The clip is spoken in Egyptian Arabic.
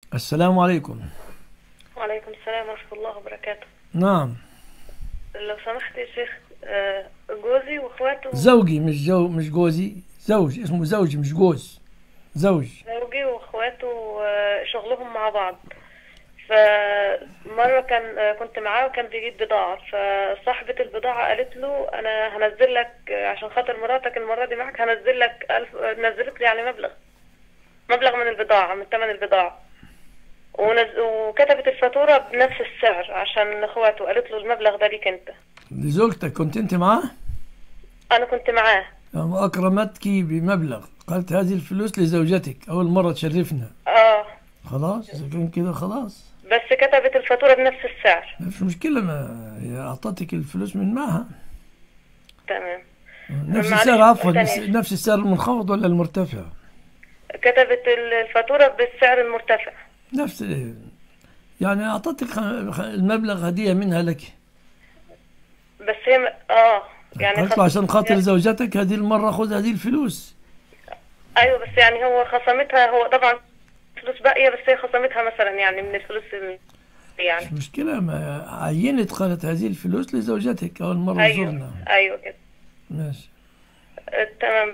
السلام عليكم وعليكم السلام ورحمة الله وبركاته نعم لو سمحت يا شيخ آه، جوزي واخواته زوجي مش جو مش جوزي زوج اسمه زوج مش جوز زوج زوجي واخواته آه، شغلهم مع بعض فمرة كان آه، كنت معاه وكان بيجيب بضاعة فصاحبة البضاعة قالت له أنا هنزل لك آه، عشان خاطر مراتك المرة دي معاك هنزل لك ألف آه، نزلت لي يعني مبلغ مبلغ من البضاعة من ثمن البضاعة ونز... وكتبت الفاتورة بنفس السعر عشان اخواته قالت له المبلغ ده ليك انت لزوجتك كنت انت معاه انا كنت معاه وأكرمتك بمبلغ قالت هذه الفلوس لزوجتك أول مرة تشرفنا اه خلاص إذا كان كده خلاص بس كتبت الفاتورة بنفس السعر ما فيش مشكلة ما هي أعطتك الفلوس من معها تمام نفس معلش، السعر عفوا ثانية. نفس السعر المنخفض ولا المرتفع كتبت الفاتورة بالسعر المرتفع نفس يعني أعطتك خ- خ- المبلغ هدية منها لك بس هي م... اه يعني قالت له خص... عشان خاطر زوجتك هذه المرة خذ هذه الفلوس ايوه بس يعني هو خصمتها هو طبعا فلوس باقية بس هي خصمتها مثلا يعني من الفلوس ال- يعني مش مشكلة ما عينت قالت هذه الفلوس لزوجتك أول مرة ايوه زرنا ايوه كده ماشي آه، تمام